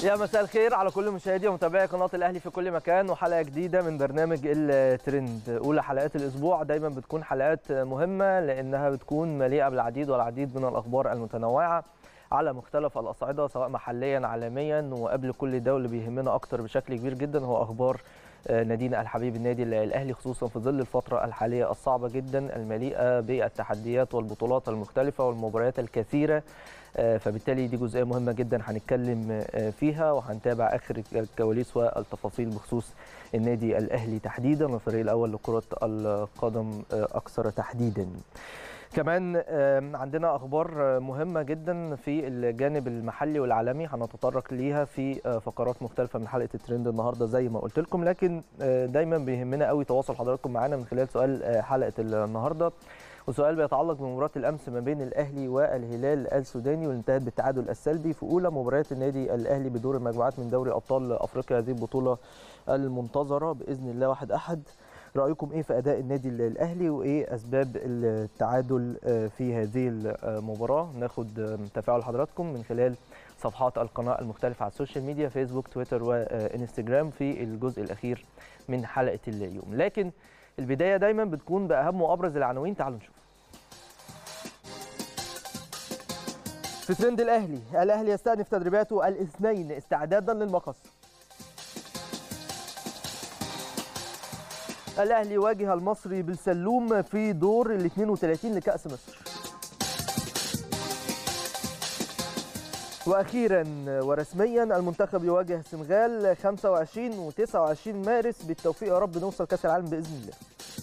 يا مساء الخير على كل مشاهدي ومتابعي قناه الاهلي في كل مكان وحلقه جديده من برنامج الترند اولى حلقات الاسبوع دايما بتكون حلقات مهمه لانها بتكون مليئه بالعديد والعديد من الاخبار المتنوعه على مختلف الاصعده سواء محليا عالميا وقبل كل ده واللي بيهمنا اكتر بشكل كبير جدا هو اخبار نادينا الحبيب النادي الاهلي خصوصا في ظل الفتره الحاليه الصعبه جدا المليئه بالتحديات والبطولات المختلفه والمباريات الكثيره فبالتالي دي جزئيه مهمه جدا هنتكلم فيها وهنتابع اخر الكواليس والتفاصيل بخصوص النادي الاهلي تحديدا والفريق الاول لكره القدم اكثر تحديدا. كمان عندنا اخبار مهمه جدا في الجانب المحلي والعالمي هنتطرق ليها في فقرات مختلفه من حلقه الترند النهارده زي ما قلت لكم لكن دايما بيهمنا قوي تواصل حضراتكم معانا من خلال سؤال حلقه النهارده وسؤال بيتعلق بمباراه الامس ما بين الاهلي والهلال السوداني واللي انتهت بالتعادل السلبي في اولى مباريات النادي الاهلي بدور المجموعات من دوري ابطال افريقيا هذه البطوله المنتظره باذن الله واحد احد رايكم ايه في اداء النادي الاهلي وايه اسباب التعادل في هذه المباراه ناخد تفاعل حضراتكم من خلال صفحات القناه المختلفه على السوشيال ميديا فيسبوك تويتر وانستجرام في الجزء الاخير من حلقه اليوم لكن البدايه دايما بتكون باهم وابرز العناوين تعالوا نشوف في ترند الاهلي الاهلي يستأنف تدريباته الاثنين استعدادا للمقص الاهلي واجه المصري بالسلوم في دور ال 32 لكاس مصر واخيرا ورسميا المنتخب يواجه السنغال 25 و29 مارس بالتوفيق يا رب نوصل كاس العالم باذن الله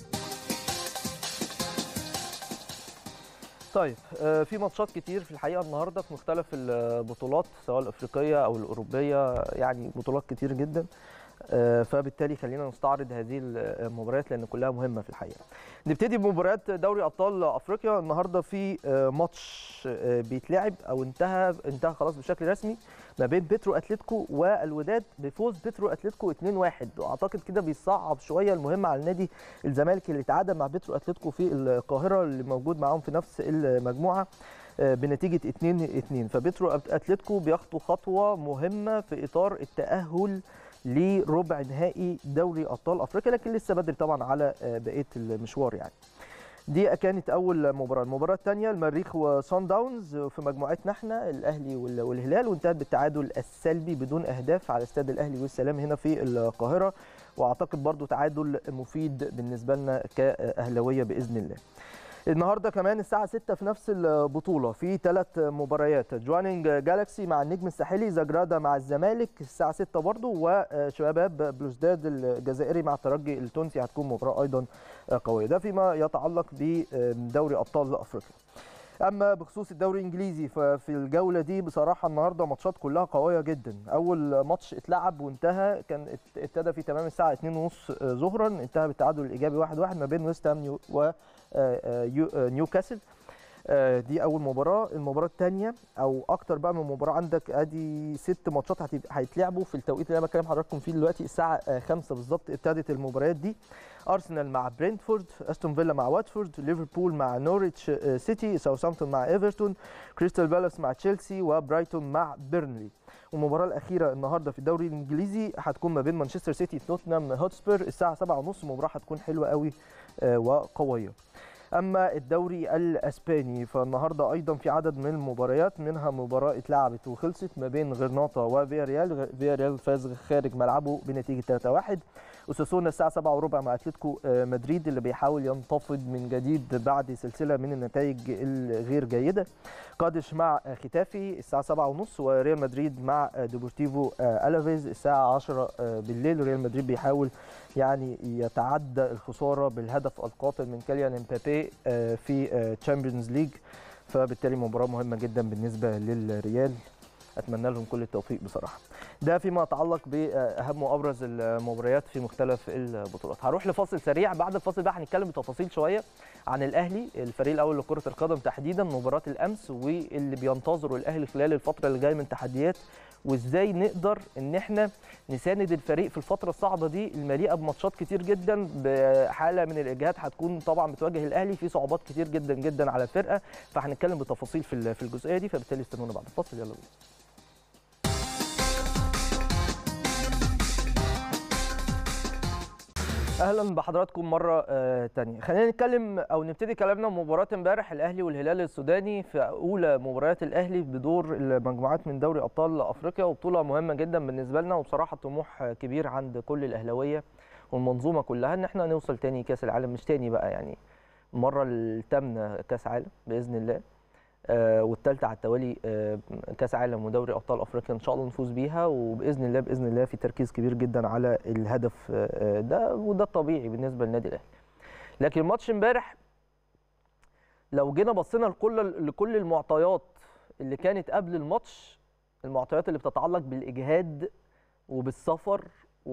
طيب في ماتشات كتير في الحقيقه النهارده في مختلف البطولات سواء الافريقيه او الاوروبيه يعني بطولات كتير جدا فبالتالي خلينا نستعرض هذه المباريات لان كلها مهمه في الحقيقه. نبتدي بمباريات دوري ابطال افريقيا النهارده في ماتش بيتلعب او انتهى انتهى خلاص بشكل رسمي ما بين بيترو اتلتيكو والوداد بفوز بيترو اتلتيكو 2-1 واعتقد كده بيصعب شويه المهمه على النادي الزمالك اللي تعادل مع بيترو اتلتيكو في القاهره اللي موجود معاهم في نفس المجموعه بنتيجه 2-2 فبيترو اتلتيكو بيخطو خطوه مهمه في اطار التاهل لربع نهائي دوري ابطال افريقيا لكن لسه بدري طبعا على بقيه المشوار يعني دي كانت اول مباراه المباراه الثانيه المريخ وصن داونز في مجموعتنا احنا الاهلي والهلال وانتهت بالتعادل السلبي بدون اهداف على استاد الاهلي والسلام هنا في القاهره واعتقد برضو تعادل مفيد بالنسبه لنا كاهلاويه باذن الله النهارده كمان الساعه 6 في نفس البطوله في ثلاث مباريات جوانينج جالاكسي مع النجم الساحلي زجرادا مع الزمالك الساعه 6 برضه وشباب بلوزداد الجزائري مع الترجي التونسي هتكون مباراه ايضا قويه ده فيما يتعلق بدوري ابطال افريقيا اما بخصوص الدوري الانجليزي ففي الجوله دي بصراحه النهارده ماتشات كلها قويه جدا اول ماتش اتلعب وانتهى كان ابتدى في تمام الساعه 2:30 ظهرا انتهى بالتعادل الايجابي 1-1 ما بين ويست هام و نيوكاسل دي اول مباراه المباراه الثانيه او اكتر بقى من مباراه عندك ادي ست ماتشات هيتلعبوا في التوقيت اللي انا بكلم حضراتكم فيه دلوقتي الساعه 5 بالظبط ابتدت المباريات دي ارسنال مع برينتفورد استون فيلا مع واتفورد ليفربول مع نوريتش سيتي ساوثهامبتون مع ايفرتون كريستال بالاس مع تشيلسي وبرايتون مع بيرنلي والمباراه الاخيره النهارده في الدوري الانجليزي هتكون ما بين مانشستر سيتي توتنهام هوتسبير الساعه 7:30 مباراه هتكون حلوه قوي وقويه اما الدوري الاسباني فالنهارده ايضا في عدد من المباريات منها مباراه اتلعبت وخلصت ما بين غرناطه وفياريال فياريال فاز خارج ملعبه بنتيجه 3-1 وساسونا الساعه 7 وربع مع اتلتيكو مدريد اللي بيحاول ينتفض من جديد بعد سلسله من النتائج الغير جيده قادش مع ختافي الساعه 7 ونص وريال مدريد مع ديبورتيفو الافيز الساعه 10 بالليل ريال مدريد بيحاول يعني يتعدى الخساره بالهدف القاتل من كاليان امبابي في تشامبيونز ليج فبالتالي مباراه مهمه جدا بالنسبه للريال اتمنى لهم كل التوفيق بصراحه ده فيما يتعلق باهم وابرز المباريات في مختلف البطولات هروح لفاصل سريع بعد الفاصل بقى هنتكلم بتفاصيل شويه عن الاهلي الفريق الاول لكره القدم تحديدا مباراه الامس واللي بينتظره الاهلي خلال الفتره اللي جايه من تحديات وازاي نقدر ان احنا نساند الفريق في الفتره الصعبه دي المليئه بماتشات كتير جدا بحاله من الاجهاد هتكون طبعا بتواجه الاهلي في صعوبات كتير جدا جدا على الفرقه فهنتكلم بتفاصيل في في الجزئيه دي فبالتالي استنونا بعد الفاصل يلا بينا اهلا بحضراتكم مره آه، تانية خلينا نتكلم او نبتدي كلامنا بمباراه امبارح الاهلي والهلال السوداني في اولى مباريات الاهلي بدور المجموعات من دوري ابطال افريقيا وبطوله مهمه جدا بالنسبه لنا وبصراحه طموح كبير عند كل الاهلاويه والمنظومه كلها ان احنا نوصل تاني كاس العالم مش تاني بقى يعني المره الثامنه كاس عالم باذن الله آه، والثالثه على التوالي آه، كاس عالم ودوري ابطال افريقيا ان شاء الله نفوز بيها وباذن الله باذن الله في تركيز كبير جدا على الهدف آه، ده وده الطبيعي بالنسبه للنادي الاهلي لكن ماتش امبارح لو جينا بصينا لكل لكل المعطيات اللي كانت قبل الماتش المعطيات اللي بتتعلق بالاجهاد وبالسفر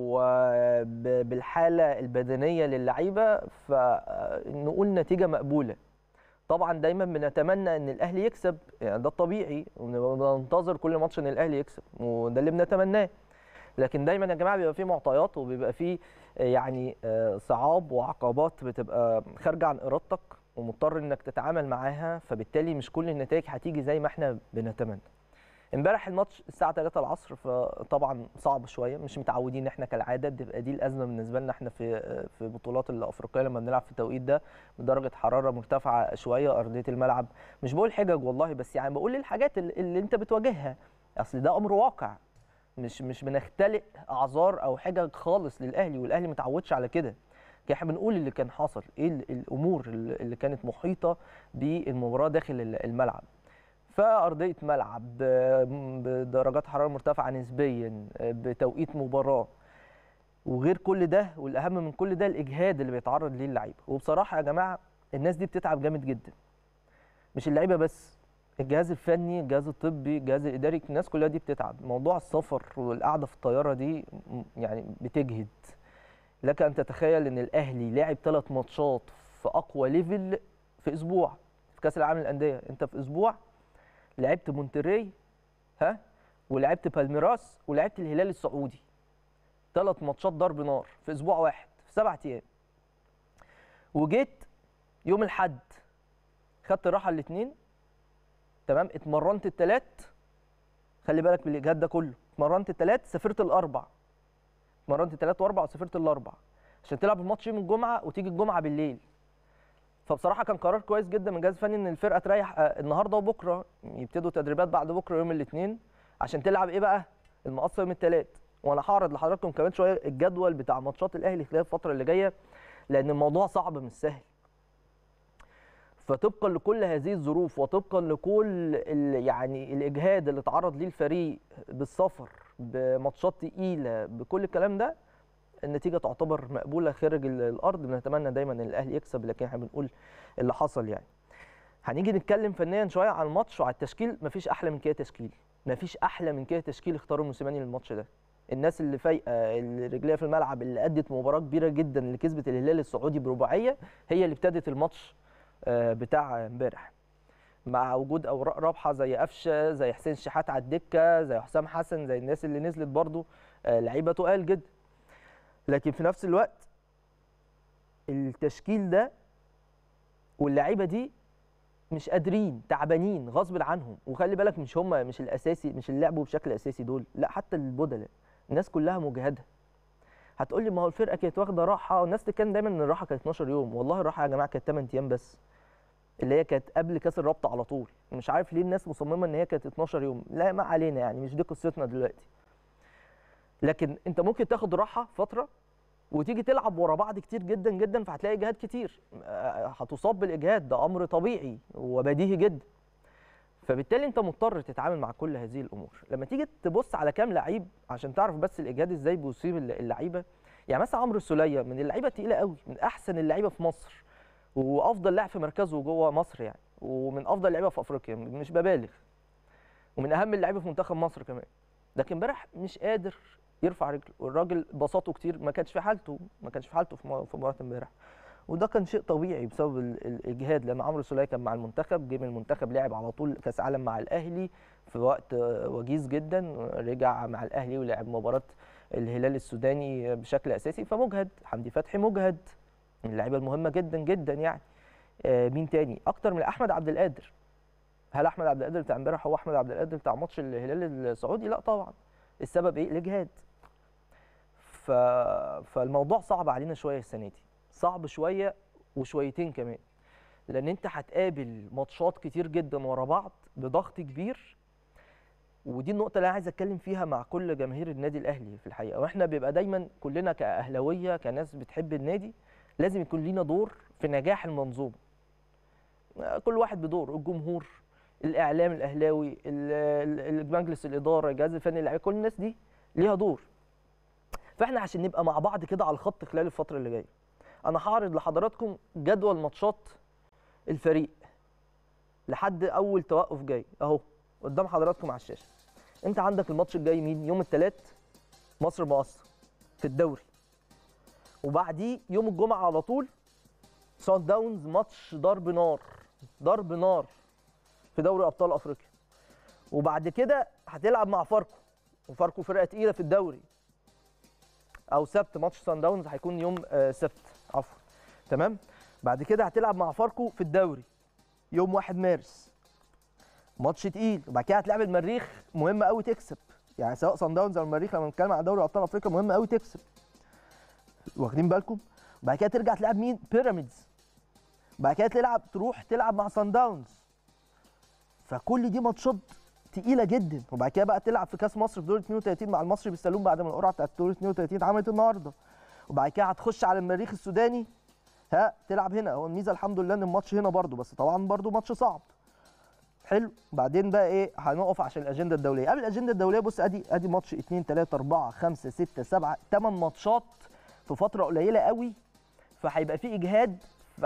وبالحاله البدنيه للعيبه فنقول نتيجه مقبوله طبعا دايما بنتمنى ان الاهلي يكسب يعني ده الطبيعي وننتظر كل ماتش ان الاهلي يكسب وده اللي بنتمناه لكن دايما يا جماعه بيبقى فيه معطيات وبيبقى فيه يعني آه، صعاب وعقبات بتبقى خارجه عن ارادتك ومضطر انك تتعامل معاها فبالتالي مش كل النتائج هتيجي زي ما احنا بنتمنى امبارح الماتش الساعه 3 العصر فطبعا صعب شويه مش متعودين احنا كالعاده بتبقى دي الازمه بالنسبه لنا احنا في في بطولات الافريقيه لما بنلعب في التوقيت ده بدرجه حراره مرتفعه شويه ارضيه الملعب مش بقول حجج والله بس يعني بقول الحاجات اللي, اللي انت بتواجهها اصل ده امر واقع مش مش بنختلق اعذار او حجج خالص للاهلي والاهلي متعودش على كده احنا بنقول اللي كان حصل ايه الامور اللي كانت محيطه بالمباراه داخل الملعب فارضيه ملعب بدرجات حراره مرتفعه نسبيا بتوقيت مباراه وغير كل ده والاهم من كل ده الاجهاد اللي بيتعرض ليه اللعيبه وبصراحه يا جماعه الناس دي بتتعب جامد جدا مش اللعيبه بس الجهاز الفني الجهاز الطبي الجهاز الاداري الناس كلها دي بتتعب موضوع السفر والقعده في الطياره دي يعني بتجهد لك ان تتخيل ان الاهلي لعب ثلاث ماتشات في اقوى ليفل في اسبوع في كاس العالم للانديه انت في اسبوع لعبت مونتري ها ولعبت بالميراس ولعبت الهلال السعودي ثلاث ماتشات ضرب نار في اسبوع واحد في سبعة ايام وجيت يوم الاحد خدت الراحه الاثنين تمام اتمرنت الثلاث خلي بالك من الاجهاد ده كله اتمرنت الثلاث سافرت الاربع اتمرنت الثلاث واربع وسافرت الاربع عشان تلعب الماتش يوم الجمعه وتيجي الجمعه بالليل فبصراحه كان قرار كويس جدا من الجهاز الفني ان الفرقه تريح آه، النهارده وبكره يبتدوا تدريبات بعد بكره يوم الاثنين عشان تلعب ايه بقى المقصه يوم الثلاث وانا هعرض لحضراتكم كمان شويه الجدول بتاع ماتشات الاهلي خلال الفتره اللي جايه لان الموضوع صعب مش سهل فطبقا لكل هذه الظروف وطبقا لكل يعني الاجهاد اللي تعرض ليه الفريق بالسفر بماتشات تقيله بكل الكلام ده النتيجه تعتبر مقبوله خارج الارض بنتمنى دايما ان الاهلي يكسب لكن احنا بنقول اللي حصل يعني هنيجي نتكلم فنيا شويه عن الماتش وعلى التشكيل مفيش احلى من كده تشكيل مفيش احلى من كده تشكيل اختاروا موسيماني للماتش ده الناس اللي فايقه اللي رجليها في الملعب اللي ادت مباراه كبيره جدا اللي كسبت الهلال السعودي برباعيه هي اللي ابتدت الماتش آه، بتاع امبارح مع وجود اوراق رابحه زي قفشه زي حسين شحات على الدكه زي حسام حسن زي الناس اللي نزلت برده آه، لعيبه تقال جدا لكن في نفس الوقت التشكيل ده واللعيبه دي مش قادرين تعبانين غصب عنهم وخلي بالك مش هم مش الاساسي مش اللي لعبوا بشكل اساسي دول لا حتى البدلاء الناس كلها مجهده هتقول لي ما هو الفرقه كانت واخده راحه والناس تتكلم دايما ان الراحه كانت 12 يوم والله الراحه يا جماعه كانت 8 ايام بس اللي هي كانت قبل كاس الرابطه على طول مش عارف ليه الناس مصممه ان هي كانت 12 يوم لا ما علينا يعني مش دي قصتنا دلوقتي لكن انت ممكن تاخد راحه فتره وتيجي تلعب ورا بعض كتير جدا جدا فهتلاقي اجهاد كتير آه، هتصاب بالاجهاد ده امر طبيعي وبديهي جدا فبالتالي انت مضطر تتعامل مع كل هذه الامور لما تيجي تبص على كام لعيب عشان تعرف بس الاجهاد ازاي بيصيب اللعيبه يعني مثلا عمرو السوليه من اللعيبه الثقيله قوي من احسن اللعيبه في مصر وافضل لاعب في مركزه جوه مصر يعني ومن افضل اللعيبه في افريقيا مش ببالغ ومن اهم اللعيبه في منتخب مصر كمان لكن امبارح مش قادر يرفع رجله والراجل بساطه كتير ما كانش في حالته ما كانش في حالته في مباراه امبارح وده كان شيء طبيعي بسبب الاجهاد لان عمرو سوليه كان مع المنتخب جه من المنتخب لعب على طول كاس عالم مع الاهلي في وقت وجيز جدا رجع مع الاهلي ولعب مباراه الهلال السوداني بشكل اساسي فمجهد حمدي فتحي مجهد من اللعيبه المهمه جدا جدا يعني آه، مين تاني اكتر من احمد عبد القادر هل احمد عبد القادر بتاع امبارح هو احمد عبد القادر بتاع ماتش الهلال السعودي لا طبعا السبب ايه الاجهاد ف... فالموضوع صعب علينا شويه السنه دي صعب شويه وشويتين كمان لان انت هتقابل ماتشات كتير جدا ورا بعض بضغط كبير ودي النقطة اللي أنا عايز أتكلم فيها مع كل جماهير النادي الأهلي في الحقيقة، وإحنا بيبقى دايماً كلنا كأهلاوية كناس بتحب النادي لازم يكون لينا دور في نجاح المنظومة. كل واحد بدور، الجمهور، الإعلام الأهلاوي، ال- ال- مجلس الإدارة، الجهاز الفني اللعيبة، كل الناس دي ليها دور. فإحنا عشان نبقى مع بعض كده على الخط خلال الفترة اللي جاية. أنا هعرض لحضراتكم جدول ماتشات الفريق لحد أول توقف جاي، أهو قدام حضراتكم على الشاشة. انت عندك الماتش الجاي مين يوم الثلاث مصر مقصة في الدوري وبعديه يوم الجمعه على طول سان داونز ماتش ضرب نار ضرب نار في دوري ابطال افريقيا وبعد كده هتلعب مع فاركو وفاركو فرقه تقيله في الدوري او سبت ماتش سان داونز هيكون يوم آه، سبت عفوا تمام بعد كده هتلعب مع فاركو في الدوري يوم 1 مارس ماتش تقيل وبعد كده هتلعب المريخ مهم قوي تكسب يعني سواء صن داونز او المريخ لما بنتكلم على دوري ابطال افريقيا مهم قوي تكسب واخدين بالكم بعد كده ترجع تلعب مين بيراميدز بعد كده تلعب تروح تلعب مع صن داونز فكل دي ماتشات تقيله جدا وبعد كده بقى تلعب في كاس مصر في دور 32 مع المصري بالسلوم بعد ما القرعه بتاعت دور 32 اتعملت النهارده وبعد كده هتخش على المريخ السوداني ها تلعب هنا هو الميزه الحمد لله ان الماتش هنا برده بس طبعا برده ماتش صعب حلو بعدين بقى ايه هنقف عشان الاجنده الدوليه قبل الاجنده الدوليه بص ادي ادي ماتش 2 3 4 5 6 7 8 ماتشات في فتره قليله قوي فهيبقى في اجهاد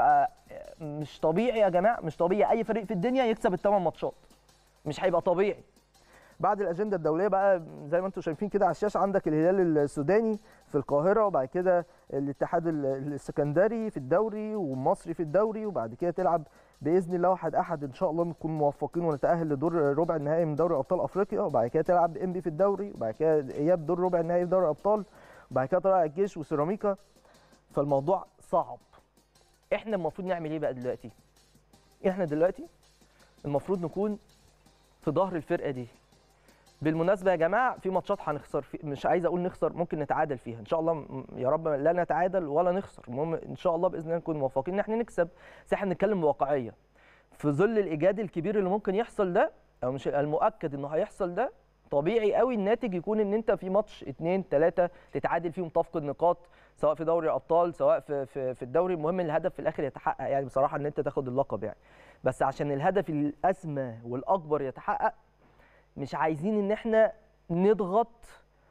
مش طبيعي يا جماعه مش طبيعي اي فريق في الدنيا يكسب الثمان ماتشات مش هيبقى طبيعي بعد الاجنده الدوليه بقى زي ما انتم شايفين كده على الشاشه عندك الهلال السوداني في القاهره وبعد كده الاتحاد السكندري في الدوري والمصري في الدوري وبعد كده تلعب باذن الله واحد احد ان شاء الله نكون موفقين ونتاهل لدور ربع النهائي من دوري ابطال افريقيا وبعد كده تلعب ام بي في الدوري وبعد كده اياب دور ربع النهائي في دوري ابطال وبعد كده طلع الجيش وسيراميكا فالموضوع صعب احنا المفروض نعمل ايه بقى دلوقتي احنا دلوقتي المفروض نكون في ظهر الفرقه دي بالمناسبه يا جماعه في ماتشات هنخسر في مش عايز اقول نخسر ممكن نتعادل فيها ان شاء الله م- يا رب لا نتعادل ولا نخسر المهم ان شاء الله باذن الله نكون موفقين ان احنا نكسب بس احنا بنتكلم بواقعيه في ظل الايجاد الكبير اللي ممكن يحصل ده او مش المؤكد انه هيحصل ده طبيعي قوي الناتج يكون ان انت في ماتش اتنين تلاته تتعادل فيهم تفقد نقاط سواء في دوري ابطال سواء في في, في الدوري المهم الهدف في الاخر يتحقق يعني بصراحه ان انت تاخد اللقب يعني بس عشان الهدف الاسمى والاكبر يتحقق مش عايزين ان احنا نضغط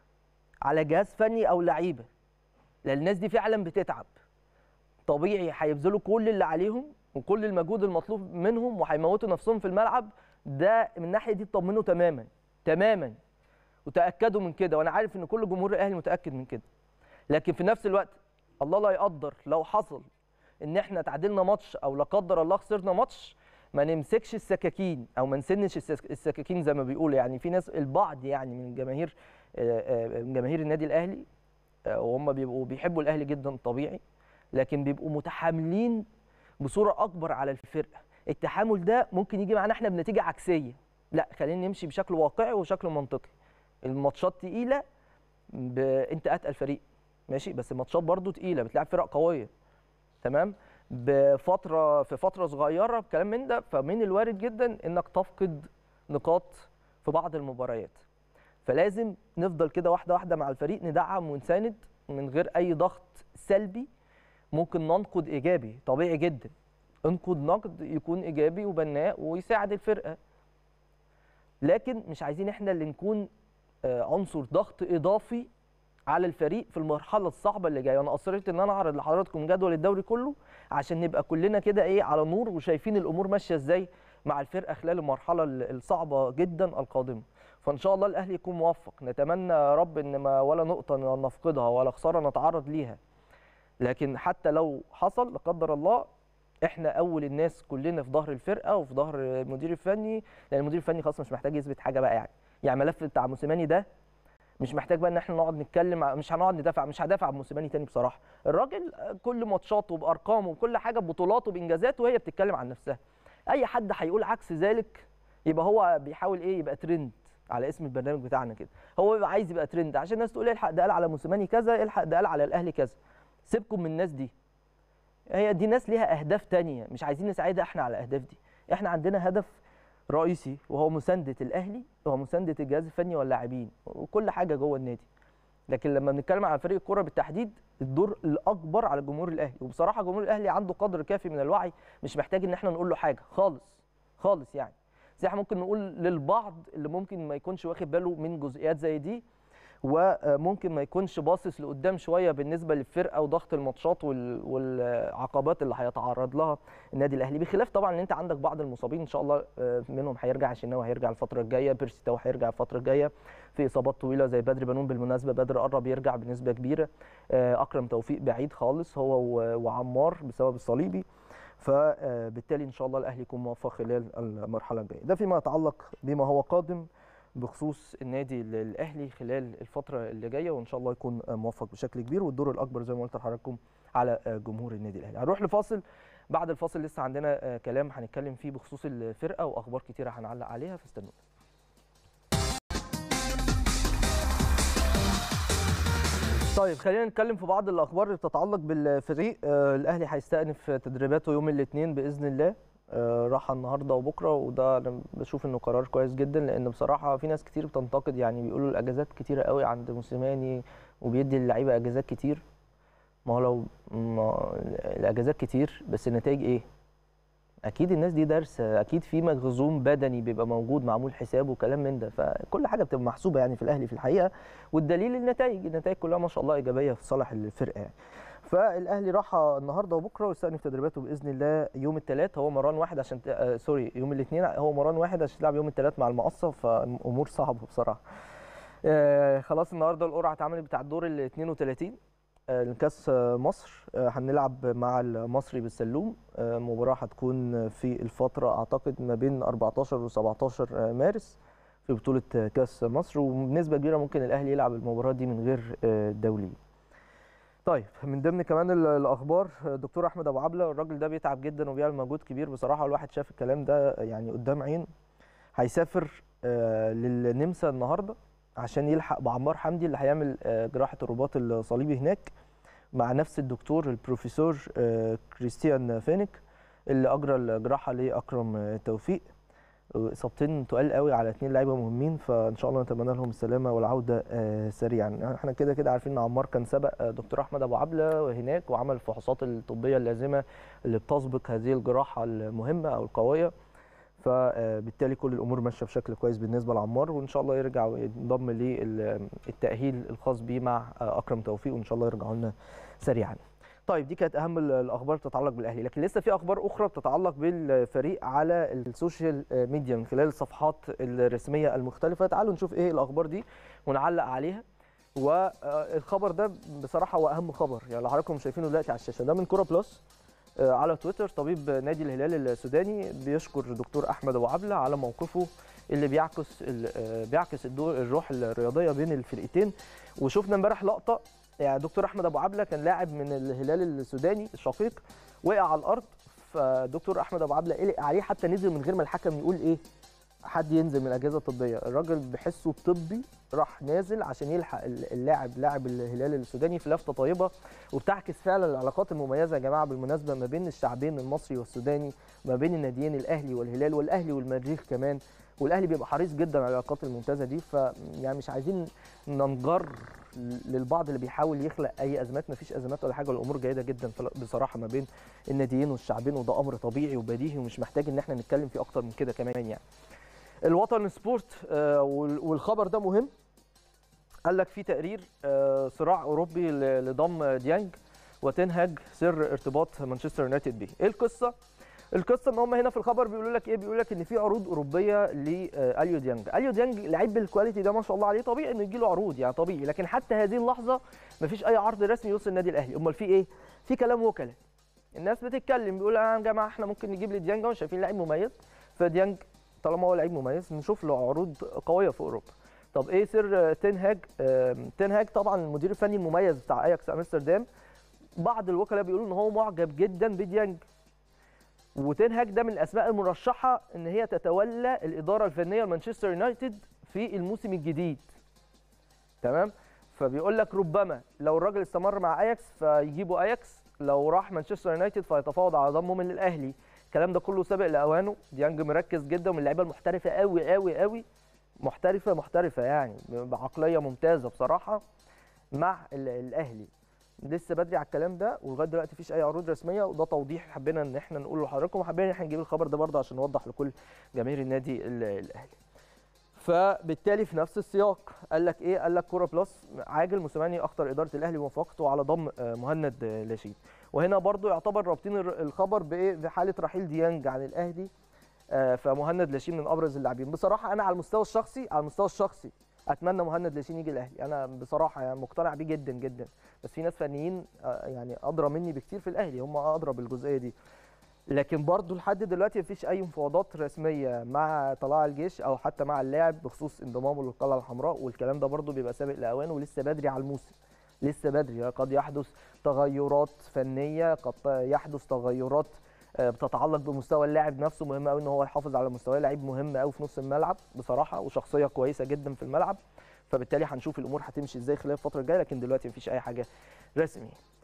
على جهاز فني او لعيبه لان الناس دي فعلا بتتعب طبيعي هيبذلوا كل اللي عليهم وكل المجهود المطلوب منهم وهيموتوا نفسهم في الملعب ده من الناحيه دي اطمنوا تماما تماما وتاكدوا من كده وانا عارف ان كل جمهور الاهلي متاكد من كده لكن في نفس الوقت الله لا يقدر لو حصل ان احنا تعادلنا ماتش او لا قدر الله خسرنا ماتش ما نمسكش السكاكين او ما نسنش السك- السكاكين زي ما بيقولوا يعني في ناس البعض يعني من جماهير آه، آه، من جماهير النادي الاهلي آه، وهم بيبقوا بيحبوا الاهلي جدا طبيعي لكن بيبقوا متحاملين بصوره اكبر على الفرقه التحامل ده ممكن يجي معانا احنا بنتيجه عكسيه لا خلينا نمشي بشكل واقعي وشكل منطقي الماتشات تقيله ب... انت اتقل فريق ماشي بس الماتشات برضو تقيله بتلعب فرق قويه تمام بفتره في فتره صغيره بكلام من ده فمن الوارد جدا انك تفقد نقاط في بعض المباريات فلازم نفضل كده واحده واحده مع الفريق ندعم ونساند من غير اي ضغط سلبي ممكن ننقد ايجابي طبيعي جدا انقد نقد يكون ايجابي وبناء ويساعد الفرقه لكن مش عايزين احنا اللي نكون آه، عنصر ضغط اضافي على الفريق في المرحله الصعبه اللي جايه انا اصريت ان انا اعرض لحضراتكم جدول الدوري كله عشان نبقى كلنا كده ايه على نور وشايفين الامور ماشيه ازاي مع الفرقه خلال المرحله ال- الصعبه جدا القادمه فان شاء الله الاهلي يكون موفق نتمنى يا رب ان ما ولا نقطه نفقدها ولا خساره نتعرض ليها لكن حتى لو حصل لا قدر الله احنا اول الناس كلنا في ظهر الفرقه وفي ظهر المدير الفني لان المدير الفني خلاص مش محتاج يثبت حاجه بقى يعني يعني ملف بتاع موسيماني ده مش محتاج بقى ان احنا نقعد نتكلم ع- مش هنقعد ندافع مش هدافع عن موسيماني تاني بصراحه الراجل كل ماتشاته بارقامه وكل حاجه ببطولاته بانجازاته وهي بتتكلم عن نفسها اي حد هيقول عكس ذلك يبقى هو بيحاول ايه يبقى ترند على اسم البرنامج بتاعنا كده هو بيبقى عايز يبقى ترند عشان الناس تقول الحق ده قال على موسيماني كذا الحق ده قال على الاهلي كذا سيبكم من الناس دي هي دي ناس ليها اهداف تانية مش عايزين نساعدها احنا على الاهداف دي احنا عندنا هدف رئيسي وهو مسانده الاهلي وهو مسانده الجهاز الفني واللاعبين وكل حاجه جوه النادي لكن لما بنتكلم على فريق الكوره بالتحديد الدور الاكبر على جمهور الاهلي وبصراحه جمهور الاهلي عنده قدر كافي من الوعي مش محتاج ان احنا نقول له حاجه خالص خالص يعني زي احنا ممكن نقول للبعض اللي ممكن ما يكونش واخد باله من جزئيات زي دي وممكن ما يكونش باصص لقدام شويه بالنسبه للفرقه وضغط الماتشات وال- والعقبات اللي هيتعرض لها النادي الاهلي بخلاف طبعا ان انت عندك بعض المصابين ان شاء الله آه، منهم هيرجع الشناوي هيرجع الفتره الجايه بيرسي تاو هيرجع الفتره الجايه في اصابات طويله زي بدر بنون بالمناسبه بدر قرب يرجع بنسبه كبيره آه، اكرم توفيق بعيد خالص هو و- وعمار بسبب الصليبي فبالتالي ان شاء الله الاهلي يكون موفق خلال المرحله الجايه ده فيما يتعلق بما هو قادم بخصوص النادي الاهلي خلال الفتره اللي جايه وان شاء الله يكون موفق بشكل كبير والدور الاكبر زي ما قلت لحضراتكم على جمهور النادي الاهلي هنروح لفاصل بعد الفاصل لسه عندنا كلام هنتكلم فيه بخصوص الفرقه واخبار كتيره هنعلق عليها فاستنونا طيب خلينا نتكلم في بعض الاخبار اللي بتتعلق بالفريق آه، الاهلي هيستأنف تدريباته يوم الاثنين باذن الله آه، راحه النهارده وبكره وده انا بشوف انه قرار كويس جدا لان بصراحه في ناس كتير بتنتقد يعني بيقولوا الاجازات كتيره قوي عند موسيماني وبيدي اللعيبه اجازات كتير ما هو لو ما الاجازات كتير بس النتائج ايه اكيد الناس دي دارسه اكيد في مخزون بدني بيبقى موجود معمول حسابه وكلام من ده فكل حاجه بتبقى محسوبه يعني في الاهلي في الحقيقه والدليل النتائج النتائج كلها ما شاء الله ايجابيه في صالح الفرقه يعني فالاهلي راح النهارده وبكره ويستأنف تدريباته باذن الله يوم الثلاث هو مران واحد عشان ت... آه سوري يوم الاثنين هو مران واحد عشان تلعب يوم الثلاث مع المقصه فامور صعبه بصراحه آه خلاص النهارده القرعه اتعملت بتاع الدور ال 32 آه، لكاس آه، مصر آه، هنلعب مع المصري بالسلوم آه، مباراه هتكون في الفتره اعتقد ما بين 14 و 17 آه، مارس في بطوله آه، كاس مصر وبنسبه كبيره ممكن الاهلي يلعب المباراه دي من غير آه، دولي طيب من ضمن كمان ال- الاخبار آه، دكتور احمد ابو عبله الراجل ده بيتعب جدا وبيعمل مجهود كبير بصراحه الواحد شاف الكلام ده يعني قدام عين هيسافر آه، للنمسا النهارده عشان يلحق بعمار حمدي اللي هيعمل آه، جراحه الرباط الصليبي هناك مع نفس الدكتور البروفيسور آه، كريستيان فينيك اللي اجرى الجراحه لاكرم آه، توفيق اصابتين تقال قوي على اثنين لعيبه مهمين فان شاء الله نتمنى لهم السلامه والعوده آه، سريعا احنا كده كده عارفين ان عمار كان سبق آه، دكتور احمد ابو عبله هناك وعمل الفحوصات الطبيه اللازمه اللي بتسبق هذه الجراحه المهمه او القويه فبالتالي كل الامور ماشيه بشكل كويس بالنسبه لعمار وان شاء الله يرجع وينضم للتاهيل الخاص بيه مع اكرم توفيق وان شاء الله يرجعوا لنا سريعا. طيب دي كانت اهم الاخبار تتعلق بالاهلي لكن لسه في اخبار اخرى بتتعلق بالفريق على السوشيال ميديا من خلال الصفحات الرسميه المختلفه تعالوا نشوف ايه الاخبار دي ونعلق عليها والخبر ده بصراحه هو اهم خبر يعني لو حضراتكم شايفينه دلوقتي على الشاشه ده من كوره بلس آه، على تويتر طبيب نادي الهلال السوداني بيشكر دكتور احمد ابو عبله على موقفه اللي بيعكس ال- آه، بيعكس الدور الروح الرياضيه بين الفرقتين وشفنا امبارح لقطه يعني دكتور احمد ابو عبله كان لاعب من الهلال السوداني الشقيق وقع على الارض فدكتور احمد ابو عبله قلق عليه حتى نزل من غير ما الحكم يقول ايه حد ينزل من الاجهزه الطبيه الراجل بحسه طبي راح نازل عشان يلحق اللاعب لاعب الهلال السوداني في لفته طيبه وبتعكس فعلا العلاقات المميزه يا جماعه بالمناسبه ما بين الشعبين المصري والسوداني ما بين الناديين الاهلي والهلال والاهلي والمريخ كمان والاهلي بيبقى حريص جدا على العلاقات الممتازه دي ف يعني مش عايزين ننجر للبعض اللي بيحاول يخلق اي ازمات ما فيش ازمات ولا حاجه الامور جيده جدا فلا- بصراحه ما بين الناديين والشعبين وده امر طبيعي وبديهي ومش محتاج ان احنا نتكلم فيه اكتر من كده كمان يعني الوطن سبورت آه، وال- والخبر ده مهم قال لك في تقرير آه، صراع اوروبي ل- لضم ديانج وتنهج سر ارتباط مانشستر يونايتد به ايه القصه القصه ان هم هنا في الخبر بيقولوا لك ايه بيقولوا لك ان في عروض اوروبيه لاليو ديانج اليو ديانج لعيب بالكواليتي ده ما شاء الله عليه طبيعي انه يجي له عروض يعني طبيعي لكن حتى هذه اللحظه ما فيش اي عرض رسمي يوصل النادي الاهلي امال في ايه في كلام وكلاء الناس بتتكلم بيقول يا جماعه احنا ممكن نجيب لديانج اهو شايفين لعيب مميز فديانج طالما هو لعيب مميز نشوف له عروض قويه في اوروبا طب ايه سر تنهاج آم، تنهاج طبعا المدير الفني المميز بتاع اياكس امستردام بعض الوكلاء بيقولوا ان هو معجب جدا بديانج وتنهاج ده من الاسماء المرشحه ان هي تتولى الاداره الفنيه لمانشستر يونايتد في الموسم الجديد تمام فبيقول لك ربما لو الراجل استمر مع اياكس فيجيبوا اياكس لو راح مانشستر يونايتد فيتفاوض على ضمه من الاهلي الكلام ده كله سابق لاوانه ديانج مركز جدا من اللعيبه المحترفه قوي قوي قوي محترفه محترفه يعني بعقليه ممتازه بصراحه مع ال- الاهلي لسه بدري على الكلام ده ولغايه دلوقتي مفيش اي عروض رسميه وده توضيح حبينا ان احنا نقوله لحضراتكم وحبينا ان احنا نجيب الخبر ده برضه عشان نوضح لكل جماهير النادي ال- الاهلي فبالتالي في نفس السياق قال لك ايه قال لك كوره بلس عاجل موسيماني اخطر اداره الاهلي بموافقته على ضم آه، مهند آه، لاشين وهنا برضو يعتبر رابطين الر- الخبر بايه بحاله رحيل ديانج عن الاهلي آه، فمهند لاشين من ابرز اللاعبين بصراحه انا على المستوى الشخصي على المستوى الشخصي اتمنى مهند لاشين يجي الاهلي انا بصراحه يعني مقتنع بيه جدا جدا بس في ناس فنيين آه، يعني ادرى مني بكتير في الاهلي هم ادرى بالجزئيه دي لكن برضو لحد دلوقتي مفيش اي مفاوضات رسميه مع طلائع الجيش او حتى مع اللاعب بخصوص انضمامه للقلعه الحمراء والكلام ده برضو بيبقى سابق لاوانه ولسه بدري على الموسم لسه بدري قد يحدث تغيرات فنيه قد يحدث تغيرات آه، بتتعلق بمستوى اللاعب نفسه مهم قوي ان هو يحافظ على مستواه لعيب مهم قوي في نص الملعب بصراحه وشخصيه كويسه جدا في الملعب فبالتالي هنشوف الامور هتمشي ازاي خلال الفتره الجايه لكن دلوقتي مفيش اي حاجه رسمي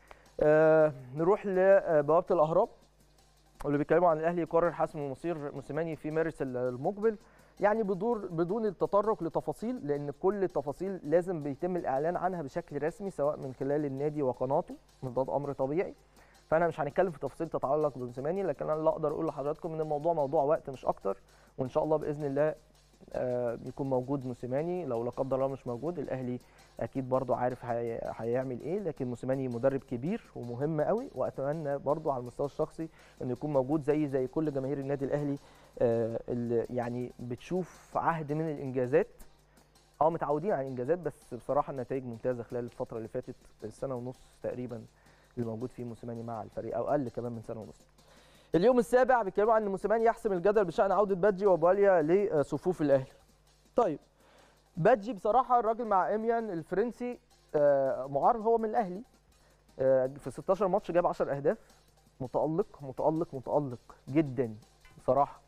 آه نروح لبوابه الاهرام واللي بيتكلموا عن الاهلي يقرر حسم مصير موسيماني في مارس المقبل يعني بدور بدون التطرق لتفاصيل لان كل التفاصيل لازم بيتم الاعلان عنها بشكل رسمي سواء من خلال النادي وقناته ده امر طبيعي فانا مش هنتكلم في تفاصيل تتعلق بموسيماني لكن انا اللي اقدر اقول لحضراتكم ان الموضوع موضوع وقت مش اكتر وان شاء الله باذن الله آه، يكون موجود موسيماني لو لا قدر الله مش موجود الاهلي اكيد برضو عارف هي- هيعمل ايه لكن موسيماني مدرب كبير ومهم قوي واتمنى برضو على المستوى الشخصي انه يكون موجود زي زي كل جماهير النادي الاهلي آه، اللي يعني بتشوف عهد من الانجازات اه متعودين على الانجازات بس بصراحه النتائج ممتازه خلال الفتره اللي فاتت السنه ونص تقريبا اللي موجود فيه موسيماني مع الفريق او اقل كمان من سنه ونص اليوم السابع بيتكلموا عن ان موسيماني يحسم الجدل بشان عوده بادجي وباليا لصفوف الاهلي طيب بادجي بصراحه الراجل مع اميان الفرنسي آه، معار هو من الاهلي آه، في 16 ماتش جاب 10 اهداف متالق متالق متالق جدا بصراحه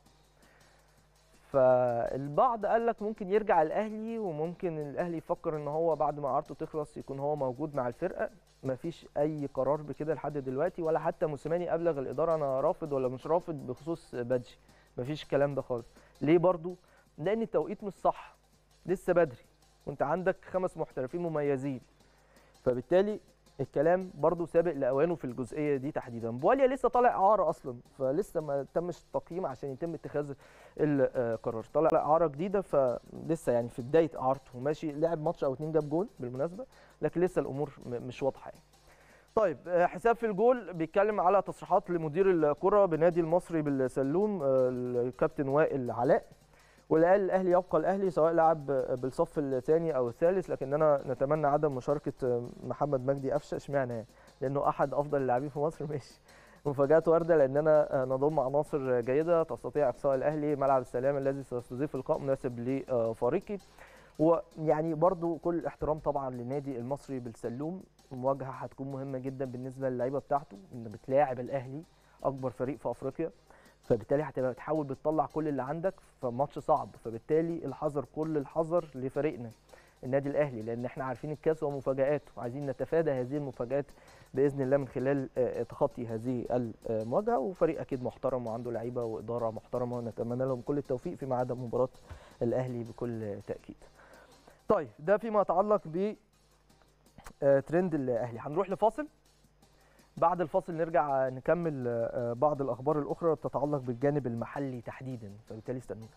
فالبعض قال لك ممكن يرجع الاهلي وممكن الاهلي يفكر ان هو بعد ما اعارته تخلص يكون هو موجود مع الفرقه مفيش اي قرار بكده لحد دلوقتي ولا حتى موسيماني ابلغ الاداره انا رافض ولا مش رافض بخصوص بادجي مفيش الكلام ده خالص ليه برضو لان التوقيت مش صح لسه بدري وانت عندك خمس محترفين مميزين فبالتالي الكلام برضو سابق لاوانه في الجزئيه دي تحديدا بواليا لسه طالع اعاره اصلا فلسه ما تمش التقييم عشان يتم اتخاذ القرار طالع اعاره جديده فلسه يعني في بدايه اعارته ماشي لعب ماتش او اتنين جاب جول بالمناسبه لكن لسه الامور م- مش واضحه يعني طيب آه، حساب في الجول بيتكلم على تصريحات لمدير الكره بنادي المصري بالسلوم آه، الكابتن وائل علاء واللي قال الاهلي يبقى الاهلي سواء لعب بالصف الثاني او الثالث لكننا نتمنى عدم مشاركه محمد مجدي قفشه اشمعنى يعني؟ لانه احد افضل اللاعبين في مصر ماشي مفاجات وارده لاننا نضم عناصر جيده تستطيع اقصاء الاهلي ملعب السلام الذي سيستضيف لقاء مناسب لفريقي ويعني برضو كل الاحترام طبعا للنادي المصري بالسلوم مواجهه هتكون مهمه جدا بالنسبه للعيبه بتاعته ان بتلاعب الاهلي اكبر فريق في افريقيا فبالتالي هتبقى بتحاول بتطلع كل اللي عندك في ماتش صعب فبالتالي الحذر كل الحذر لفريقنا النادي الاهلي لان احنا عارفين الكاس ومفاجاته وعايزين نتفادى هذه المفاجات باذن الله من خلال آه، تخطي هذه المواجهه وفريق اكيد محترم وعنده لعيبه واداره محترمه ونتمنى لهم كل التوفيق فيما عدا مباراه الاهلي بكل تاكيد. طيب ده فيما يتعلق ب آه، ترند الاهلي هنروح لفاصل بعد الفاصل نرجع نكمل آه، بعض الاخبار الاخرى تتعلق بالجانب المحلي تحديدا فبالتالي استنونا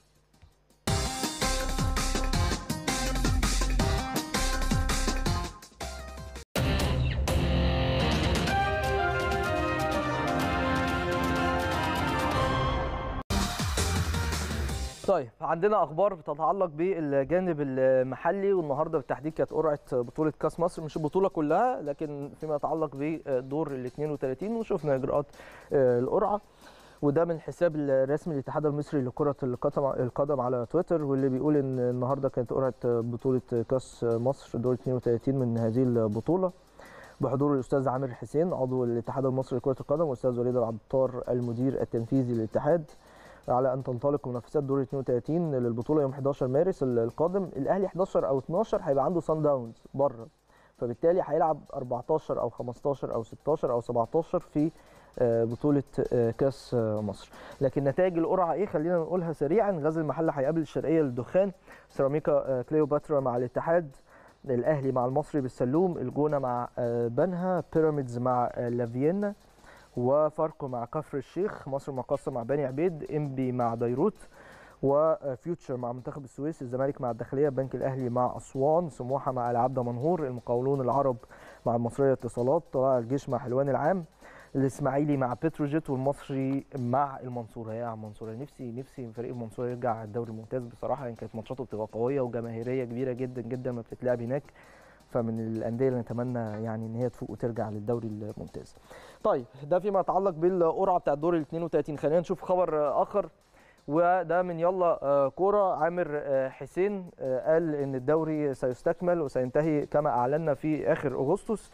طيب عندنا اخبار بتتعلق بالجانب المحلي والنهارده بالتحديد كانت قرعه بطوله كاس مصر مش البطوله كلها لكن فيما يتعلق بدور ال 32 وشفنا اجراءات آه، القرعه وده من الحساب الرسمي للاتحاد المصري لكره القدم القدم على تويتر واللي بيقول ان النهارده كانت قرعه بطوله كاس مصر دور 32 من هذه البطوله بحضور الاستاذ عامر حسين عضو الاتحاد المصري لكره القدم والاستاذ وليد العطار المدير التنفيذي للاتحاد على ان تنطلق منافسات دور 32 للبطوله يوم 11 مارس القادم الاهلي 11 او 12 هيبقى عنده سان داونز بره فبالتالي هيلعب 14 او 15 او 16 او 17 في بطوله كاس مصر لكن نتائج القرعه ايه خلينا نقولها سريعا غزل المحله هيقابل الشرقيه للدخان سيراميكا كليوباترا مع الاتحاد الاهلي مع المصري بالسلوم الجونه مع بنها بيراميدز مع لافيينا وفاركو مع كفر الشيخ مصر المقاصه مع بني عبيد انبي مع بيروت وفيوتشر مع منتخب السويس الزمالك مع الداخليه البنك الاهلي مع اسوان سموحه مع العبده منهور المقاولون العرب مع المصريه اتصالات طلائع الجيش مع حلوان العام الاسماعيلي مع بتروجيت والمصري مع المنصوره يا المنصوره نفسي نفسي فريق المنصوره يرجع الدوري الممتاز بصراحه يعني كانت ماتشاته بتبقى قويه وجماهيريه كبيره جدا جدا ما بتتلعب هناك فمن الانديه اللي نتمنى يعني ان هي تفوق وترجع للدوري الممتاز. طيب ده فيما يتعلق بالقرعه بتاع الدور ال 32 خلينا نشوف خبر اخر وده من يلا كوره عامر حسين قال ان الدوري سيستكمل وسينتهي كما اعلنا في اخر اغسطس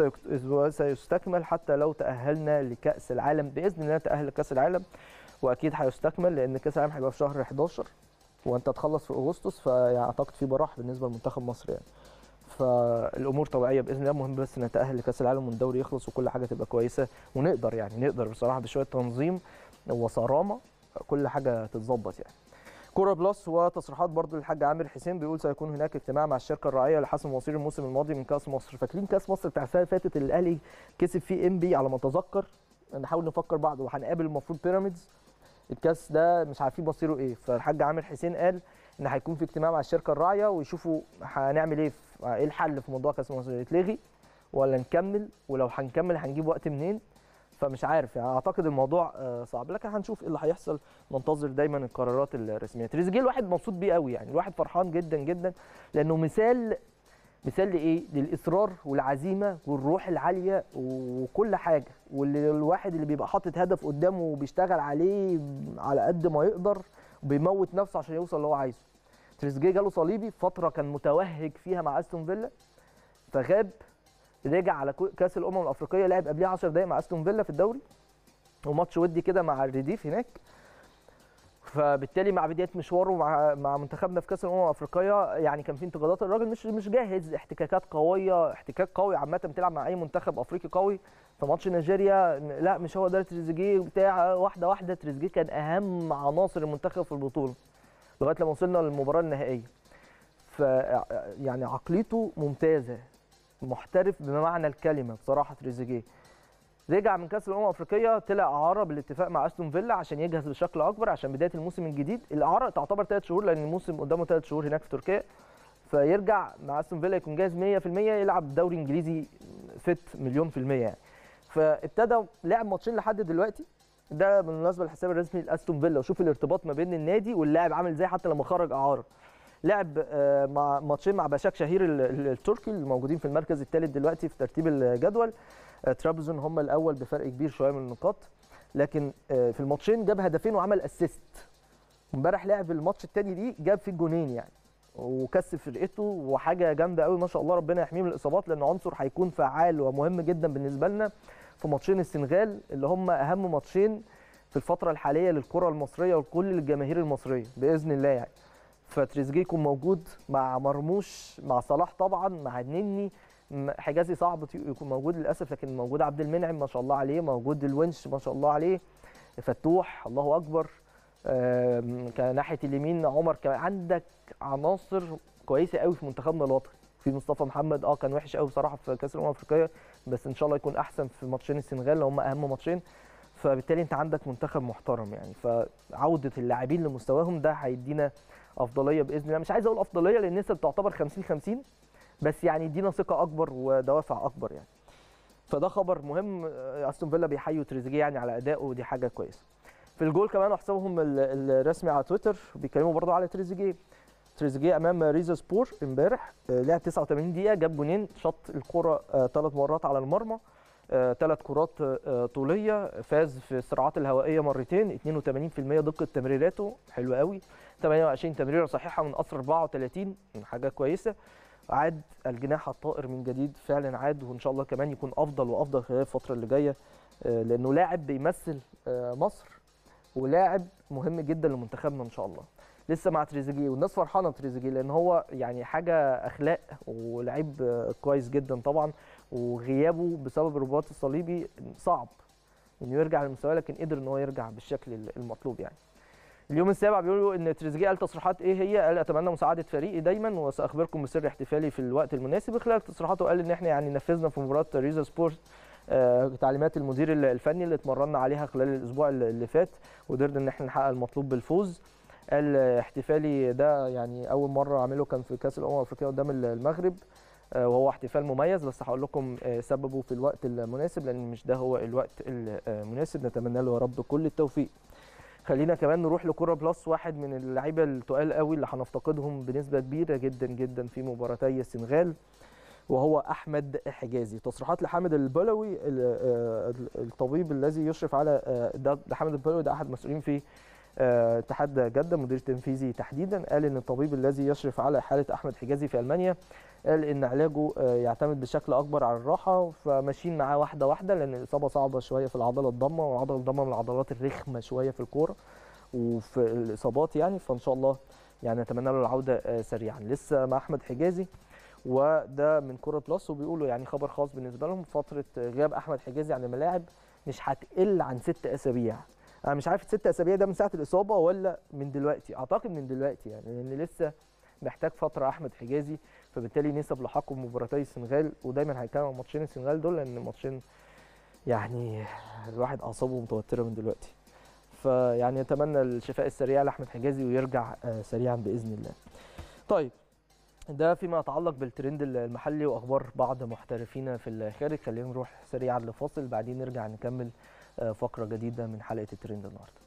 وسيستكمل حتى لو تاهلنا لكاس العالم باذن الله نتاهل لكاس العالم واكيد هيستكمل لان كاس العالم هيبقى في شهر 11 وانت تخلص في اغسطس فاعتقد في براح بالنسبه لمنتخب مصر يعني فالامور طبيعيه باذن الله المهم بس نتاهل لكاس العالم والدوري يخلص وكل حاجه تبقى كويسه ونقدر يعني نقدر بصراحه بشويه تنظيم وصرامه كل حاجه تتظبط يعني كوره بلس وتصريحات برضو للحاج عامر حسين بيقول سيكون هناك اجتماع مع الشركه الراعيه لحسم مصير الموسم الماضي من كاس مصر فاكرين كاس مصر بتاع السنه اللي فاتت اللي الاهلي كسب فيه ام بي على ما اتذكر نحاول نفكر بعض وهنقابل المفروض بيراميدز الكاس ده مش عارفين مصيره ايه فالحاج عامر حسين قال ان هيكون في اجتماع مع الشركه الراعيه ويشوفوا هنعمل ايه ايه الحل في موضوع كاس مصر يتلغي ولا نكمل ولو هنكمل هنجيب وقت منين فمش عارف يعني اعتقد الموضوع صعب لكن هنشوف ايه اللي هيحصل ننتظر دايما القرارات الرسميه تريزيجيه الواحد مبسوط بيه قوي يعني الواحد فرحان جدا جدا لانه مثال مثال لايه للاصرار والعزيمه والروح العاليه وكل حاجه واللي الواحد اللي بيبقى حاطط هدف قدامه وبيشتغل عليه على قد ما يقدر وبيموت نفسه عشان يوصل اللي هو عايزه تريزيجيه جاله صليبي فتره كان متوهج فيها مع استون فيلا فغاب رجع على كاس الامم الافريقيه لعب قبليه 10 دقائق مع استون فيلا في الدوري وماتش ودي كده مع الريديف هناك فبالتالي مع بدايه مشواره مع مع منتخبنا في كاس الامم الافريقيه يعني كان في انتقادات الراجل مش مش جاهز احتكاكات قويه احتكاك قوي عامه بتلعب مع اي منتخب افريقي قوي في ماتش نيجيريا لا مش هو ده تريزيجيه بتاع واحده واحده تريزيجيه كان اهم عناصر المنتخب في البطوله لغايه لما وصلنا للمباراه النهائيه ف يعني عقليته ممتازه محترف بمعنى الكلمه بصراحه تريزيجيه رجع من كاس الامم الافريقيه طلع اعاره بالاتفاق مع استون فيلا عشان يجهز بشكل اكبر عشان بدايه الموسم الجديد الاعاره تعتبر ثلاث شهور لان الموسم قدامه ثلاث شهور هناك في تركيا فيرجع مع استون فيلا يكون جاهز 100% يلعب دوري انجليزي فت مليون في الميه يعني فابتدى لعب ماتشين لحد دلوقتي ده بالمناسبه الحساب الرسمي لاستون فيلا وشوف الارتباط ما بين النادي واللاعب عامل ازاي حتى لما خرج اعاره لعب مع ماتشين مع باشاك شهير التركي الموجودين في المركز الثالث دلوقتي في ترتيب الجدول ترابزون هم الاول بفرق كبير شويه من النقاط لكن في الماتشين جاب هدفين وعمل اسيست امبارح لعب الماتش الثاني دي جاب فيه الجونين يعني وكسب فرقته وحاجه جامده قوي ما شاء الله ربنا يحميه من الاصابات لان عنصر هيكون فعال ومهم جدا بالنسبه لنا في ماتشين السنغال اللي هم اهم ماتشين في الفتره الحاليه للكره المصريه وكل الجماهير المصريه باذن الله يعني فتريزيجيه يكون موجود مع مرموش مع صلاح طبعا مع النني حجازي صعب يكون موجود للاسف لكن موجود عبد المنعم ما شاء الله عليه موجود الونش ما شاء الله عليه فتوح الله اكبر كناحيه اليمين عمر كمان عندك عناصر كويسه قوي في منتخبنا الوطني في مصطفى محمد اه كان وحش قوي بصراحه في كاس الامم الافريقيه بس ان شاء الله يكون احسن في ماتشين السنغال اللي هم اهم ماتشين فبالتالي انت عندك منتخب محترم يعني فعوده اللاعبين لمستواهم ده هيدينا افضليه باذن الله مش عايز اقول افضليه لان لسه بتعتبر 50 50 بس يعني يدينا ثقه اكبر ودوافع اكبر يعني فده خبر مهم استون فيلا بيحيوا تريزيجيه يعني على ادائه ودي حاجه كويسه في الجول كمان حسابهم الرسمي على تويتر بيتكلموا برضه على تريزيجيه تريزيجيه امام ريزا سبور امبارح لعب 89 دقيقه جاب جونين شط الكره ثلاث مرات على المرمى ثلاث كرات طوليه فاز في الصراعات الهوائيه مرتين 82% دقه تمريراته حلو قوي 28 تمريره صحيحه من اصل 34 حاجه كويسه عاد الجناح الطائر من جديد فعلا عاد وان شاء الله كمان يكون افضل وافضل خلال الفتره اللي جايه لانه لاعب بيمثل مصر ولاعب مهم جدا لمنتخبنا ان شاء الله لسه مع تريزيجيه والناس فرحانه بتريزيجيه لان هو يعني حاجه اخلاق ولعيب آه، كويس جدا طبعا وغيابه بسبب الرباط الصليبي صعب انه يرجع للمستوى لكن قدر ان هو يرجع بالشكل المطلوب يعني اليوم السابع بيقولوا ان تريزيجيه قال تصريحات ايه هي قال اتمنى مساعده فريقي دايما وساخبركم بسر احتفالي في الوقت المناسب خلال تصريحاته قال ان احنا يعني نفذنا في مباراه ريزا سبورت آه، تعليمات المدير الفني اللي اتمرنا عليها خلال الاسبوع اللي فات وقدرنا ان احنا نحقق المطلوب بالفوز قال آه، احتفالي ده يعني اول مره اعمله كان في كاس الامم الافريقيه قدام المغرب آه، وهو احتفال مميز بس هقول لكم آه، سببه في الوقت المناسب لان مش ده هو الوقت المناسب نتمنى له يا رب كل التوفيق خلينا كمان نروح لكوره بلس واحد من اللعيبه التقال قوي اللي هنفتقدهم بنسبه كبيره جدا جدا في مباراتي السنغال وهو احمد حجازي تصريحات لحامد البلوي ال- آه، الطبيب الذي يشرف على آه، ده ده حامد البلوي ده احد مسؤولين في آه، اتحاد جده مدير تنفيذي تحديدا قال ان الطبيب الذي يشرف على حاله احمد حجازي في المانيا قال ان علاجه آه، يعتمد بشكل اكبر على الراحه فماشيين معاه واحده واحده لان الاصابه صعبه شويه في العضله الضمه والعضله الضمه من العضلات الرخمه شويه في الكوره وفي الاصابات يعني فان شاء الله يعني نتمنى له العوده آه، سريعا لسه مع احمد حجازي وده من كوره بلس وبيقولوا يعني خبر خاص بالنسبه لهم فتره غياب احمد حجازي عن الملاعب مش هتقل عن ست اسابيع انا مش عارف ست اسابيع ده من ساعه الاصابه ولا من دلوقتي اعتقد من دلوقتي يعني لان لسه محتاج فتره احمد حجازي فبالتالي نسب لحقه بمباراتي السنغال ودايما هيتكلم عن ماتشين السنغال دول لان ماتشين يعني الواحد اعصابه متوتره من دلوقتي فيعني نتمنى الشفاء السريع لاحمد حجازي ويرجع آه، سريعا باذن الله طيب ده فيما يتعلق بالترند المحلي واخبار بعض محترفين في الخارج خلينا نروح سريعا لفاصل بعدين نرجع نكمل آه، فقره جديده من حلقه الترند النهارده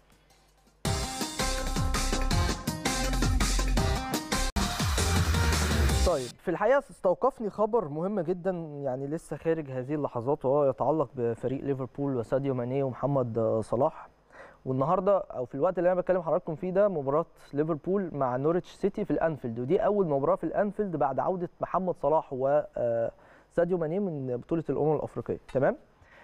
طيب في الحقيقه استوقفني خبر مهم جدا يعني لسه خارج هذه اللحظات وهو يتعلق بفريق ليفربول وساديو ماني ومحمد آه، صلاح والنهارده او في الوقت اللي انا بكلم حضراتكم فيه ده مباراه ليفربول مع نوريتش سيتي في الانفيلد ودي اول مباراه في الانفيلد بعد عوده محمد صلاح وساديو ماني من بطوله الامم الافريقيه تمام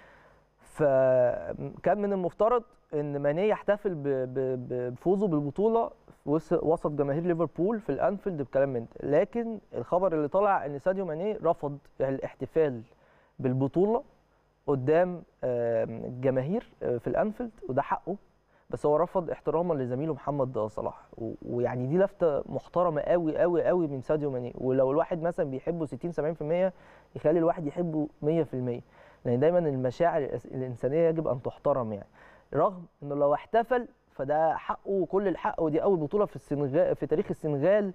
فكان من المفترض ان ماني يحتفل ب- ب- ب- بفوزه بالبطوله وس- وسط جماهير ليفربول في الانفيلد بكلام من ده لكن الخبر اللي طلع ان ساديو ماني رفض الاحتفال بالبطوله قدام آم، الجماهير آه، في الانفيلد وده حقه بس هو رفض احتراما لزميله محمد صلاح و- ويعني دي لفته محترمه قوي قوي قوي من ساديو ماني ولو الواحد مثلا بيحبه 60 70% يخلي الواحد يحبه 100% لان دايما المشاعر الإس- الانسانيه يجب ان تحترم يعني رغم انه لو احتفل فده حقه وكل الحق ودي اول بطوله في السنغال في تاريخ السنغال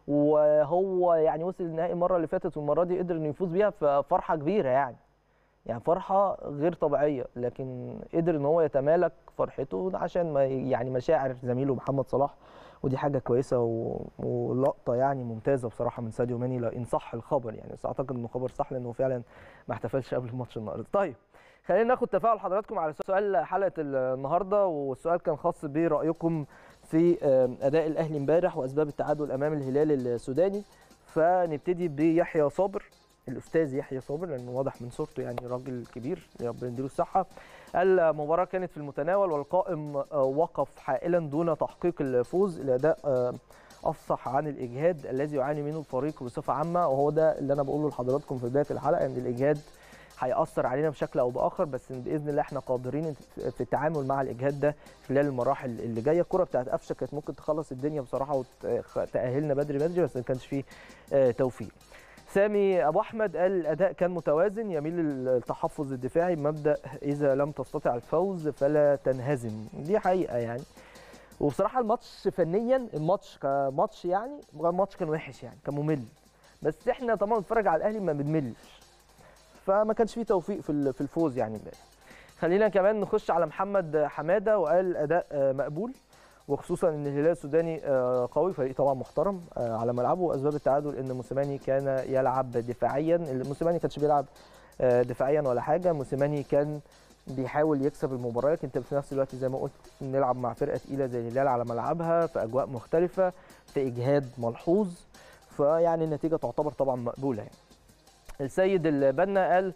وهو يعني وصل النهائي المره اللي فاتت والمره دي قدر انه يفوز بيها ففرحه كبيره يعني يعني فرحه غير طبيعيه لكن قدر ان هو يتمالك فرحته عشان ما يعني مشاعر زميله محمد صلاح ودي حاجه كويسه و... ولقطه يعني ممتازه بصراحه من ساديو ماني لا ان صح الخبر يعني بس اعتقد انه خبر صح لانه فعلا ما احتفلش قبل الماتش النهارده طيب خلينا ناخد تفاعل حضراتكم على سؤال حلقه النهارده والسؤال كان خاص برايكم في آم، اداء الاهلي امبارح واسباب التعادل امام الهلال السوداني فنبتدي بيحيى صابر الاستاذ يحيى صابر لانه واضح من صورته يعني راجل كبير ربنا يديله الصحه المباراه كانت في المتناول والقائم آه، وقف حائلا دون تحقيق الفوز الاداء آه، افصح عن الاجهاد الذي يعاني منه الفريق بصفه عامه وهو ده اللي انا بقوله لحضراتكم في بدايه الحلقه ان الاجهاد هيأثر علينا بشكل او باخر بس باذن الله احنا قادرين في التعامل مع الاجهاد ده خلال المراحل اللي جايه الكره بتاعت قفشه كانت ممكن تخلص الدنيا بصراحه وتاهلنا بدري بدري بس ما كانش فيه آه، توفيق سامي ابو احمد قال الاداء كان متوازن يميل التحفظ الدفاعي بمبدا اذا لم تستطع الفوز فلا تنهزم دي حقيقه يعني وبصراحه الماتش فنيا الماتش كماتش يعني الماتش كان وحش يعني كان ممل بس احنا طبعا بنتفرج على الاهلي ما بنملش فما كانش فيه توفيق في ال- في الفوز يعني امبارح خلينا كمان نخش على محمد حماده وقال اداء آه، مقبول وخصوصا ان الهلال السوداني آه، قوي فريق طبعا محترم آه، على ملعبه واسباب التعادل ان موسيماني كان يلعب دفاعيا موسيماني كانش بيلعب آه، دفاعيا ولا حاجه موسيماني كان بيحاول يكسب المباراه لكن انت في نفس الوقت زي ما قلت نلعب مع فرقه تقيله زي الهلال على ملعبها في اجواء مختلفه في اجهاد ملحوظ فيعني النتيجه تعتبر طبعا مقبوله يعني السيد البنا قال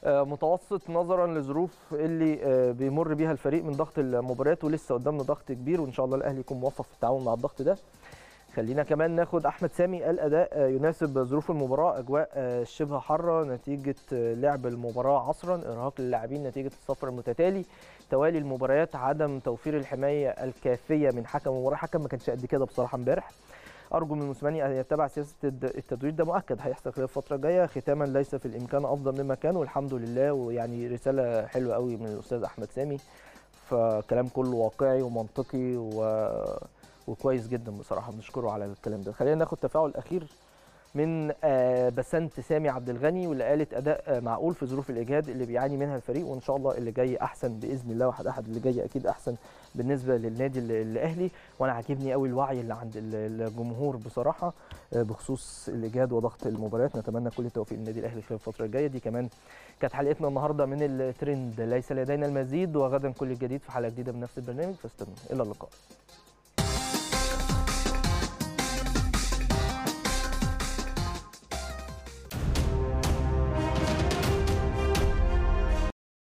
آه، متوسط نظرا لظروف اللي آه، بيمر بيها الفريق من ضغط المباريات ولسه قدامنا ضغط كبير وان شاء الله الاهلي يكون موفق في التعاون مع الضغط ده خلينا كمان ناخد احمد سامي قال اداء آه، يناسب ظروف المباراه اجواء آه، شبه حاره نتيجه آه، لعب المباراه عصرا ارهاق اللاعبين نتيجه السفر المتتالي توالي المباريات عدم توفير الحمايه الكافيه من حكم المباراه حكم ما كانش قد كده بصراحه امبارح ارجو من موسيماني ان يتبع سياسه الد- التدوير ده مؤكد هيحصل خلال الفتره الجايه ختاما ليس في الامكان افضل مما كان والحمد لله ويعني رساله حلوه قوي من الاستاذ احمد سامي فكلام كله واقعي ومنطقي و... وكويس جدا بصراحه بنشكره على الكلام ده خلينا ناخد تفاعل اخير من آه، بسنت سامي عبد الغني واللي قالت اداء آه، معقول في ظروف الاجهاد اللي بيعاني منها الفريق وان شاء الله اللي جاي احسن باذن الله واحد احد اللي جاي اكيد احسن بالنسبه للنادي ال- الاهلي وانا عاجبني قوي الوعي اللي عند ال- الجمهور بصراحه آه، بخصوص الاجهاد وضغط المباريات نتمنى كل التوفيق للنادي الاهلي خلال الفتره الجايه دي كمان كانت حلقتنا النهارده من الترند ليس لدينا المزيد وغدا كل الجديد في حلقه جديده من نفس البرنامج فاستنوا الى اللقاء